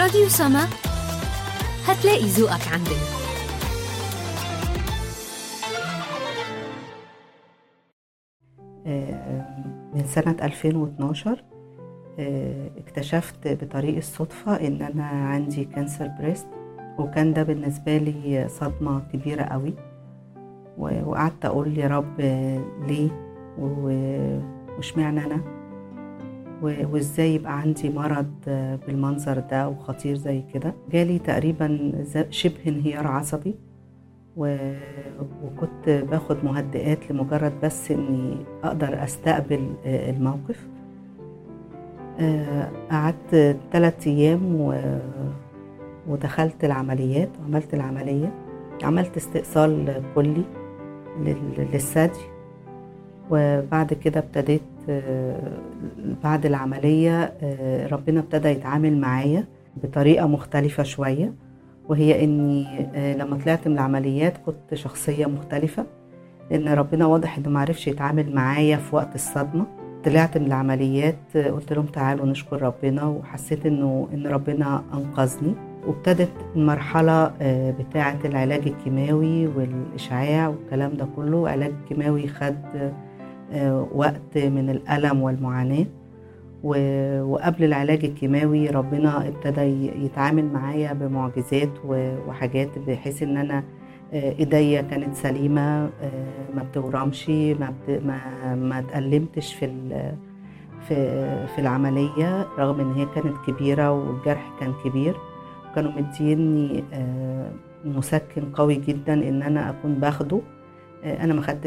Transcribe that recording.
راديو سما هتلاقي ذوقك عندنا من سنة 2012 آه، اكتشفت بطريق الصدفة إن أنا عندي كانسر بريست وكان ده بالنسبة لي صدمة كبيرة قوي و- وقعدت أقول يا رب آه، ليه و- واشمعنى أنا و- وإزاي يبقى عندي مرض آه، بالمنظر ده وخطير زي كده جالي تقريبا ز- شبه انهيار عصبي و- وكنت باخد مهدئات لمجرد بس اني اقدر استقبل آه، الموقف آه، قعدت ثلاثة ايام و- ودخلت العمليات وعملت العملية عملت استئصال كلي لل- للثدي وبعد كده ابتديت آه، بعد العملية آه، ربنا ابتدى يتعامل معايا بطريقة مختلفة شوية وهي اني آه، لما طلعت من العمليات كنت شخصية مختلفة لان ربنا واضح انه معرفش يتعامل معايا في وقت الصدمة طلعت من العمليات آه، قلت لهم تعالوا نشكر ربنا وحسيت انه ان ربنا انقذني وابتدت المرحلة آه، بتاعة العلاج الكيماوي والإشعاع والكلام ده كله علاج كيماوي خد آه، وقت من الألم والمعاناة و- وقبل العلاج الكيماوي ربنا ابتدى ي- يتعامل معايا بمعجزات و- وحاجات بحيث ان انا آه، ايديا كانت سليمه آه، ما بتورمش ما بت- ما ما اتألمتش في ال- في في العمليه رغم ان هي كانت كبيره والجرح كان كبير كانوا مديني آه، مسكن قوي جدا ان انا اكون باخده آه، انا ما خدتش